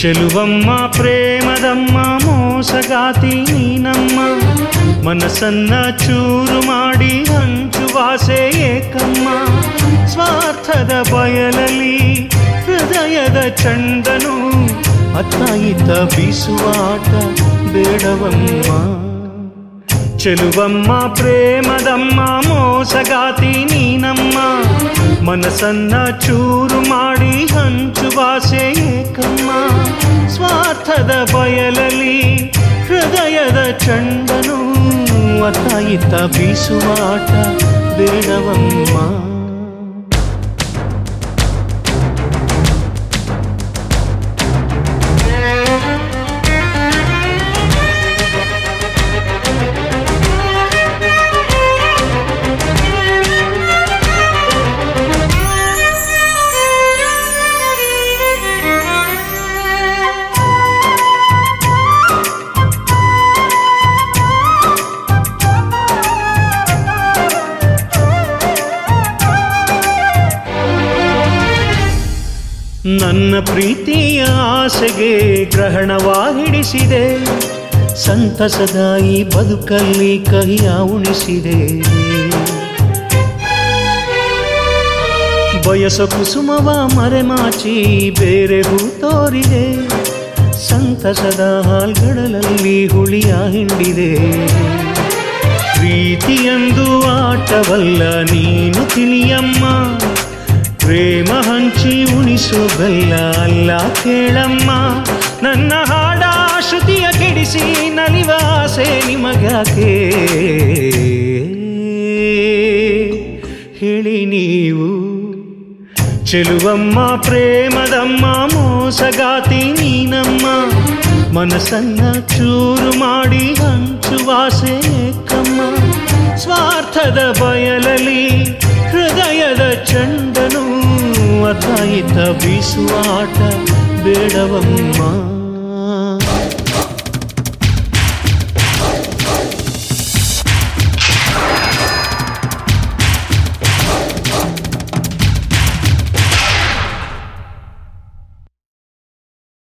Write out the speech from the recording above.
ಚೆಲುವಮ್ಮ ಪ್ರೇಮದಮ್ಮ ಮೋಸಗಾತಿ ನೀನಮ್ಮ ಮನಸ್ಸನ್ನ ಚೂರು ಮಾಡಿ ಹಂಚುವಾಸೆ ಏಕಮ್ಮ ಸ್ವಾರ್ಥದ ಬಯಲಲ್ಲಿ ಹೃದಯದ ಚಂಡನು ಅತ್ತ ಇತ್ತ ಬೀಸುವಾಟ ಬೇಡವಮ್ಮ ಚೆಲುವಮ್ಮ ಪ್ರೇಮದಮ್ಮ ಮೋಸಗಾತಿ ನೀನಮ್ಮ ಮನಸ್ಸನ್ನ ಚೂರು ಮಾಡಿ ಹಂಚುವಾಸೆ ಏಕಮ್ಮ ಸ್ವಾರ್ಥದ ಬಯಲಲ್ಲಿ ಹೃದಯದ ಚಂಡನು ಅತ್ತ ಇತ್ತ ಬೀಸುವಾಟ ಬೇಡವಮ್ಮ ನನ್ನ ಪ್ರೀತಿಯ ಆಸೆಗೆ ಗ್ರಹಣವಾ ಹಿಡಿಸಿದೆ ಸಂತಸದ ಈ ಬದುಕಲ್ಲಿ ಕಹಿಯ ಉಣಿಸಿದೆ ಬಯಸ ಕುಸುಮವ ಮರೆಮಾಚಿ ಬೇರೆ ಹೂ ತೋರಿದೆ ಸಂತಸದ ಹಾಲ್ಗಡಲಲ್ಲಿ ಹುಳಿಯ ಹಿಂಡಿದೆ ಪ್ರೀತಿಯಂದು ಆಟವಲ್ಲ ನೀನು ತಿಳಿಯಮ್ಮ ಪ್ರೇಮ ಹಂಚಿ ಉಣಿಸೋ ಬೆಲ್ಲ ಅಲ್ಲ ಕೇಳಮ್ಮ ನನ್ನ ಹಾಡ ಶ್ರುತಿಯ ಕೆಡಿಸಿ ನಲಿವಾಸೆ ನಿಮಗಾಕೆ ಹೇಳಿ ನೀವು ಚೆಲುವಮ್ಮ ಪ್ರೇಮದಮ್ಮ ಮೋಸಗಾತಿ ನೀನಮ್ಮ ಮನಸ್ಸನ್ನ ಚೂರು ಮಾಡಿ ಹಂಚುವಾಸೆ ಕಮ್ಮ ಸ್ವಾರ್ಥದ ಬಯಲಲ್ಲಿ ಹೃದಯದ ಚಂಡನು ಅತ ಇತ ಬೀಸುವಾಟ ಬೇಡವಮ್ಮ